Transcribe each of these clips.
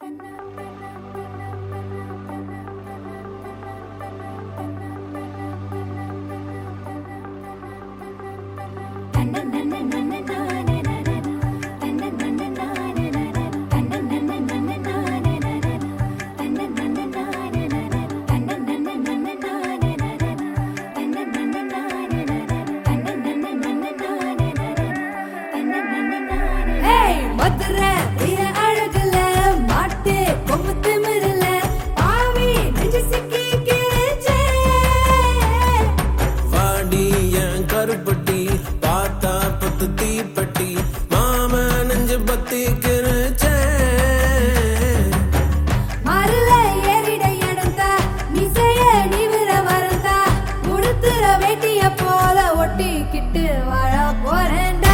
ஏய் மதுரை வீர அழகுல மாட்டு கொம்பு திமிருல பாவி நெஞ்சு சிக்கி கிழிச்சே வாடி என் கருப்பட்டி பார்த்தா பத்து தீப்பட்டி மாம நெஞ்சு பத்தி கிருச்சேன் மருள ஏறிட இடந்தா மிசைய நிவிர வரந்தா உடுத்துற வேட்டிய போல ஒட்டிக்கிட்டு வாழ போறேன்டா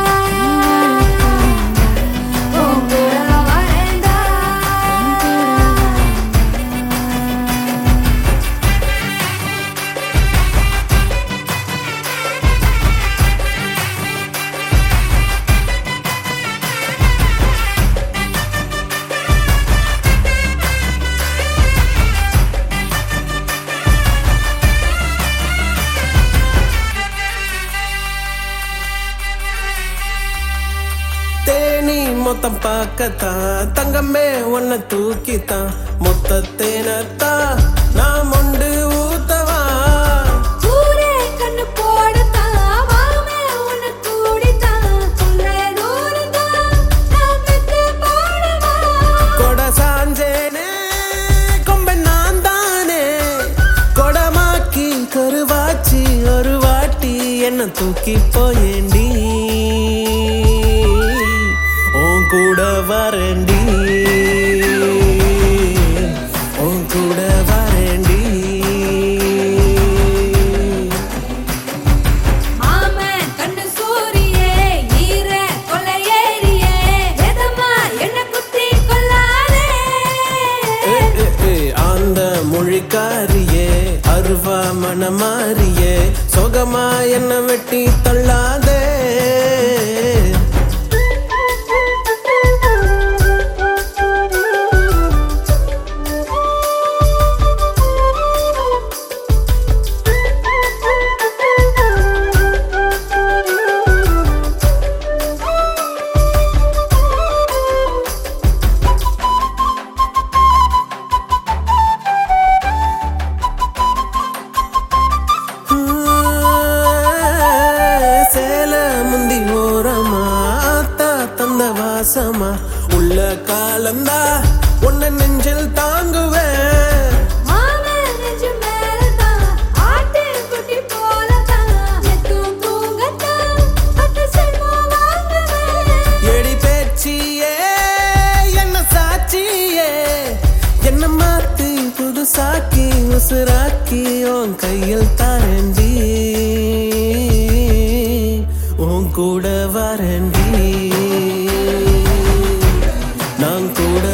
உன் கூட வரேன்டா தேனி மொத்தம் பார்க்கத்தான் தங்கமே உன்னை தூக்கித்தான் மொத்த தேனத்தான் நான் மொண்டு ஊத்தவா ஊரே கண்ணு போடத்தான் மாமே உன்னை கூடித்தான் சொல்ற தூரத்தான் நான் பெத்து போடவா கொட சாஞ்சேனே கொம்பன் நான் தானே கொடமாக்கி கருவாச்சி ஒரு வாட்டி என்ன தூக்கி போயேண்டி உன் கூட வரேண்டி உன் கூட வரேண்டி மாமன் கண்ணு சூரியே ஈர கொள்ளையேறியே எதமா என்ன குத்தி கொல்லாதே ஏ, ஏ, ஏ, அந்த மொழிக்காரியே அருவா மனமாரியே சொகமா என்ன வெட்டி தள்ளாதே சேல முந்தி ஓரமா ஆத்தா தந்த வாசமா உள்ள காலந்தா உன்னை நெஞ்சில் தாங்குவேன் மாமன் நெஞ்சு மேலதான் ஆட்டு குட்டி போலதான் எத்தும் தூங்கத்தான் பத்து செல்வம் வாங்குவேன் எடி பேச்சியே என்ன சாட்சியே என்ன மாத்தி புதுசாக்கி உசுராக்கி உன் கையில் தாரண்டி உன் கூட வரண்டி நான் கூட